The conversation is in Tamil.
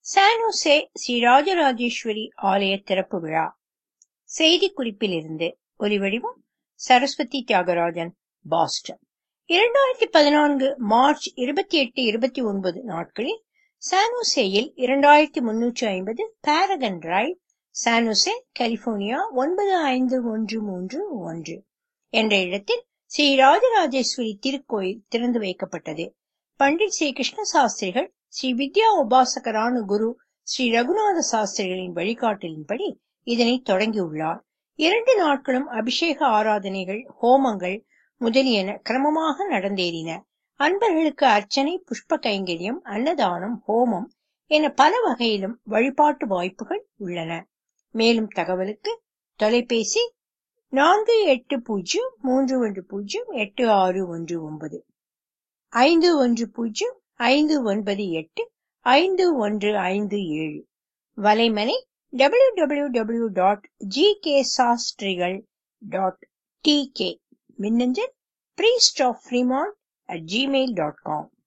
சானோசே ஸ்ரீ ராஜராஜேஸ்வரி ஆலய திறப்பு விழா செய்திக்குறிப்பிலிருந்து ஒலிவடிவம் சரஸ்வதி தியாகராஜன் பாஸ்டன் இரண்டாயிரத்தி பதினான்கு மார்ச் இருபத்தி எட்டு இருபத்தி ஒன்பது நாட்களில் சானோசேயில் இரண்டாயிரத்தி முன்னூற்றி ஐம்பது பாரகன் டிரைவ் சானோசே கலிபோர்னியா ஒன்பது ஐந்து ஒன்று மூன்று ஒன்று என்ற இடத்தில் ஸ்ரீ ராஜராஜேஸ்வரி திருக்கோயில் திறந்து வைக்கப்பட்டது பண்டிட் ஸ்ரீ கிருஷ்ண சாஸ்திரிகள் ஸ்ரீ வித்யா உபாசகரான குரு ஸ்ரீ ரகுநாத சாஸ்திரிகளின் வழிகாட்டலின்படி இதனை தொடங்கியுள்ளார் இரண்டு நாட்களும் அபிஷேக ஆராதனைகள் ஹோமங்கள் முதலியன கிரமமாக நடந்தேறின அன்பர்களுக்கு அர்ச்சனை புஷ்ப கைங்கரியம் அன்னதானம் ஹோமம் என பல வகையிலும் வழிபாட்டு வாய்ப்புகள் உள்ளன மேலும் தகவலுக்கு தொலைபேசி நான்கு எட்டு பூஜ்ஜியம் மூன்று ஒன்று பூஜ்ஜியம் எட்டு ஆறு ஒன்று ஒன்பது ஐந்து ஒன்று பூஜ்ஜியம் ஐந்து ஒன்பது எட்டு ஐந்து ஒன்று ஐந்து ஏழு வலைமனை W W W dot G K சாஸ்திரிகள் டாட் டி கே மின்னஞ்சல் priest of Freeman at Gmail dot com